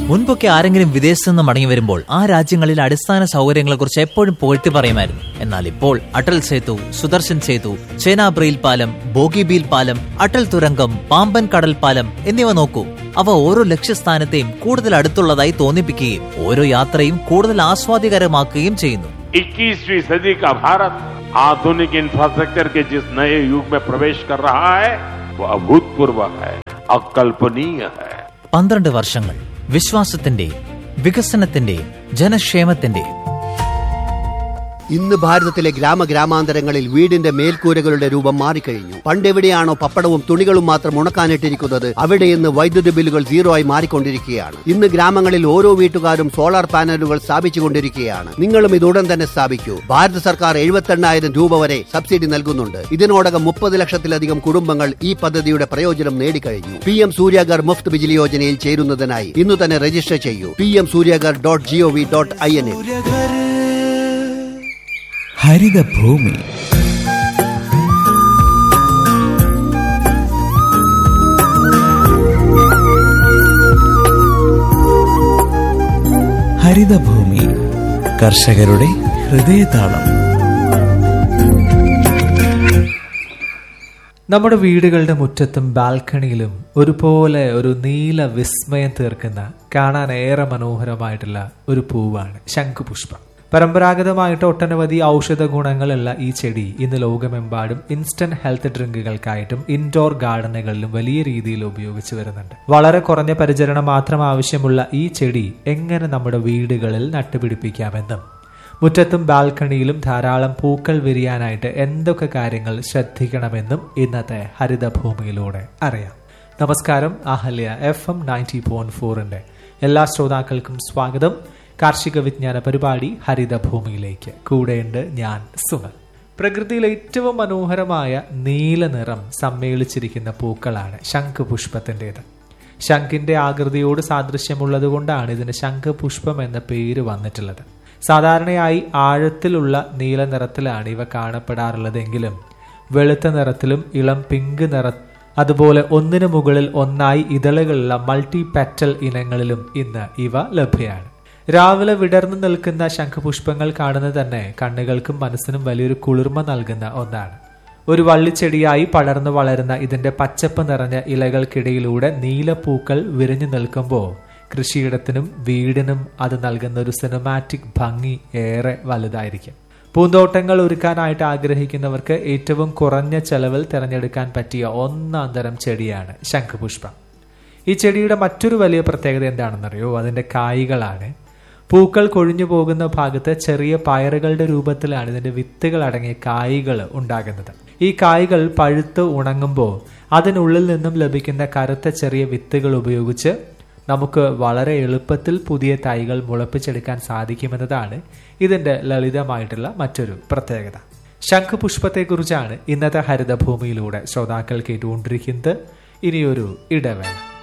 മുൻപൊക്കെ ആരെങ്കിലും വിദേശത്ത് നിന്ന് മടങ്ങി വരുമ്പോൾ ആ രാജ്യങ്ങളിൽ അടിസ്ഥാന സൗകര്യങ്ങളെക്കുറിച്ച് എപ്പോഴും പുകഴ്ത്തി പറയുമായിരുന്നു എന്നാൽ ഇപ്പോൾ അടൽ സേതു സുദർശൻ സേതു ചേനാബ്രയിൽ പാലം ബോഗിബീൽ പാലം അടൽ തുരങ്കം പാമ്പൻ കടൽ പാലം എന്നിവ നോക്കൂ അവ ഓരോ ലക്ഷ്യസ്ഥാനത്തെയും കൂടുതൽ അടുത്തുള്ളതായി തോന്നിപ്പിക്കുകയും ഓരോ യാത്രയും കൂടുതൽ ആസ്വാദികരമാക്കുകയും ചെയ്യുന്നു 21वीं सदी का भारत आधुनिक इंफ्रास्ट्रक्चर के जिस नए युग में प्रवेश कर रहा है वो अभूतपूर्व है अकल्पनीय है പന്ത്രണ്ട് വർഷങ്ങൾ വിശ്വാസത്തിന്റെ വികസനത്തിന്റെ ജനക്ഷേമത്തിന്റെ ഇന്ന് ഭാരതത്തിലെ ഗ്രാമഗ്രാമാന്തരങ്ങളിൽ വീടിന്റെ മേൽക്കൂരകളുടെ രൂപം മാറിക്കഴിഞ്ഞു പണ്ടെവിടെയാണോ പപ്പടവും തുണികളും മാത്രം ഉണക്കാനിട്ടിരിക്കുന്നത് അവിടെ ഇന്ന് വൈദ്യുതി ബില്ലുകൾ സീറോ ആയി മാറിക്കൊണ്ടിരിക്കുകയാണ് ഇന്ന് ഗ്രാമങ്ങളിൽ ഓരോ വീട്ടുകാരും സോളാർ പാനലുകൾ സ്ഥാപിച്ചുകൊണ്ടിരിക്കുകയാണ് നിങ്ങളും ഇത് ഉടൻ തന്നെ സ്ഥാപിക്കൂ ഭാരത സർക്കാർ എഴുപത്തെണ്ണായിരം രൂപ വരെ സബ്സിഡി നൽകുന്നുണ്ട് ഇതിനോടകം മുപ്പത് ലക്ഷത്തിലധികം കുടുംബങ്ങൾ ഈ പദ്ധതിയുടെ പ്രയോജനം നേടിക്കഴിഞ്ഞു പി എം സൂര്യാഗർ മുഫ്ത് ബിജിലി യോജനയിൽ ചേരുന്നതിനായി ഇന്ന് തന്നെ രജിസ്റ്റർ ചെയ്യൂ P M Suryaghar dot GOV dot I N Harithabhoomi Harithabhoomi കർഷകരുടെ ഹൃദയതാളം നമ്മുടെ വീടുകളുടെ മുറ്റത്തും ബാൽക്കണിയിലും ഒരുപോലെ ഒരു നീല വിസ്മയം തീർക്കുന്ന കാണാൻ ഏറെ മനോഹരമായിട്ടുള്ള ഒരു പൂവാണ് ശംഖുപുഷ്പം പരമ്പരാഗതമായിട്ട് ഒട്ടനവധി ഔഷധ ഗുണങ്ങളുള്ള ഈ ചെടി ഇന്ന് ലോകമെമ്പാടും ഇൻസ്റ്റന്റ് ഹെൽത്ത് ഡ്രിങ്കുകൾക്കായിട്ടും ഇൻഡോർ ഗാർഡനുകളിലും വലിയ രീതിയിൽ ഉപയോഗിച്ചു വരുന്നുണ്ട് വളരെ കുറഞ്ഞ പരിചരണം മാത്രം ആവശ്യമുള്ള ഈ ചെടി എങ്ങനെ നമ്മുടെ വീടുകളിൽ നട്ടുപിടിപ്പിക്കാമെന്നും മുറ്റത്തും ബാൽക്കണിയിലും ധാരാളം പൂക്കൾ വിരിയാനായിട്ട് എന്തൊക്കെ കാര്യങ്ങൾ ശ്രദ്ധിക്കണമെന്നും ഇന്നത്തെ ഹരിതഭൂമിയിലൂടെ അറിയാം നമസ്കാരം Ahalya F M ninety point ഫോറിന്റെ എല്ലാ ശ്രോതാക്കൾക്കും സ്വാഗതം കാർഷിക വിജ്ഞാന പരിപാടി ഹരിതഭൂമിയിലേക്ക് കൂടെയുണ്ട് ഞാൻ സുമൽ പ്രകൃതിയിലെ ഏറ്റവും മനോഹരമായ നീല നിറം സമ്മേളിച്ചിരിക്കുന്ന പൂക്കളാണ് ശംഖുപുഷ്പത്തിൻ്റെത് ശംഖിന്റെ ആകൃതിയോട് സാദൃശ്യമുള്ളത് കൊണ്ടാണ് ഇതിന് ശംഖുപുഷ്പം എന്ന പേര് വന്നിട്ടുള്ളത് സാധാരണയായി ആഴത്തിലുള്ള നീല നിറത്തിലാണ് ഇവ കാണപ്പെടാറുള്ളതെങ്കിലും വെളുത്ത നിറത്തിലും ഇളം പിങ്ക് നിറ അതുപോലെ ഒന്നിനു മുകളിൽ ഒന്നായി ഇതളുകളുള്ള മൾട്ടി പെറ്റൽ ഇനങ്ങളിലും ഇന്ന് ഇവ ലഭ്യമാണ് രാവിലെ വിടർന്നു നിൽക്കുന്ന ശംഖുപുഷ്പങ്ങൾ കാണുന്നത് തന്നെ കണ്ണുകൾക്കും മനസ്സിനും വലിയൊരു കുളിർമ നൽകുന്ന ഒന്നാണ് ഒരു വള്ളിച്ചെടിയായി പടർന്നു വളരുന്ന ഇതിന്റെ പച്ചപ്പ് നിറഞ്ഞ ഇലകൾക്കിടയിലൂടെ നീലപ്പൂക്കൾ വിരിഞ്ഞു നിൽക്കുമ്പോൾ കൃഷിയിടത്തിനും വീടിനും അത് നൽകുന്ന ഒരു സിനിമാറ്റിക് ഭംഗി ഏറെ വലുതായിരിക്കും പൂന്തോട്ടങ്ങൾ ഒരുക്കാനായിട്ട് ആഗ്രഹിക്കുന്നവർക്ക് ഏറ്റവും കുറഞ്ഞ ചെലവിൽ തിരഞ്ഞെടുക്കാൻ പറ്റിയ ഒന്നാം തരം ചെടിയാണ് ശംഖുപുഷ്പം ഈ ചെടിയുടെ മറ്റൊരു വലിയ പ്രത്യേകത എന്താണെന്നറിയോ അതിന്റെ കായ്കളാണ് പൂക്കൾ കൊഴിഞ്ഞു പോകുന്ന ഭാഗത്ത് ചെറിയ പയറുകളുടെ രൂപത്തിലാണ് ഇതിന്റെ വിത്തുകൾ അടങ്ങിയ കായ്കൾ ഉണ്ടാകുന്നത് ഈ കായ്കൾ പഴുത്ത് ഉണങ്ങുമ്പോൾ അതിനുള്ളിൽ നിന്നും ലഭിക്കുന്ന കറുത്ത ചെറിയ വിത്തുകൾ ഉപയോഗിച്ച് നമുക്ക് വളരെ എളുപ്പത്തിൽ പുതിയ തൈകൾ മുളപ്പിച്ചെടുക്കാൻ സാധിക്കുമെന്നതാണ് ഇതിന്റെ ലളിതമായിട്ടുള്ള മറ്റൊരു പ്രത്യേകത ശംഖുപുഷ്പത്തെക്കുറിച്ചാണ് ഇന്നത്തെ ഹരിതഭൂമിയിലൂടെ ശ്രോതാക്കൾ കേട്ടുകൊണ്ടിരിക്കുന്നത് ഇനിയൊരു ഇടവേള